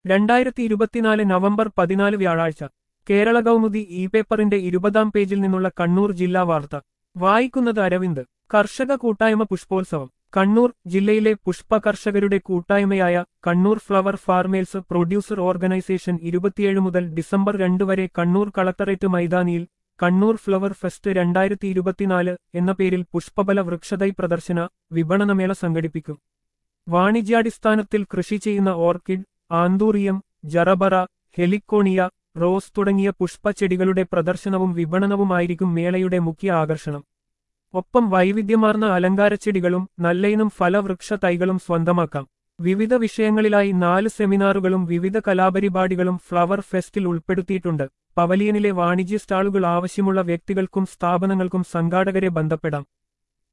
രണ്ടായിരത്തി ഇരുപത്തിനാല് നവംബർ പതിനാല് വ്യാഴാഴ്ച കേരള കൗമുദി ഇ പേപ്പറിന്റെ ഇരുപതാം പേജിൽ നിന്നുള്ള കണ്ണൂർ ജില്ലാ വാർത്ത വായിക്കുന്നത് അരവിന്ദ് കർഷക കൂട്ടായ്മ പുഷ്പോത്സവം കണ്ണൂർ ജില്ലയിലെ പുഷ്പ കർഷകരുടെ കൂട്ടായ്മയായ Kannur flower farmers producer organisation ഇരുപത്തിയേഴ് മുതൽ ഡിസംബർ രണ്ട് വരെ കണ്ണൂർ കളക്ടറേറ്റ് മൈതാനിയിൽ കണ്ണൂർ ഫ്ലവർ ഫെസ്റ്റ് രണ്ടായിരത്തി ഇരുപത്തിനാല് എന്ന പേരിൽ പുഷ്പബല വൃക്ഷതൈ പ്രദർശന വിപണനമേള സംഘടിപ്പിക്കും വാണിജ്യാടിസ്ഥാനത്തിൽ കൃഷി ചെയ്യുന്ന orchid anthurium gerbera heliconia rose തുടങ്ങിയ പുഷ്പച്ചെടികളുടെ പ്രദർശനവും വിപണനവുമായിരിക്കും മേളയുടെ മുഖ്യ ആകർഷണം ഒപ്പം വൈവിധ്യമാർന്ന അലങ്കാരച്ചെടികളും നല്ലയിനം ഫലവൃക്ഷ തൈകളും സ്വന്തമാക്കാം വിവിധ വിഷയങ്ങളിലായി നാല് സെമിനാറുകളും വിവിധ കലാപരിപാടികളും ഫ്ലവർ ഫെസ്റ്റിൽ ഉൾപ്പെടുത്തിയിട്ടുണ്ട് പവലിയനിലെ വാണിജ്യ സ്റ്റാളുകൾ ആവശ്യമുള്ള വ്യക്തികൾക്കും സ്ഥാപനങ്ങൾക്കും സംഘാടകരെ ബന്ധപ്പെടാം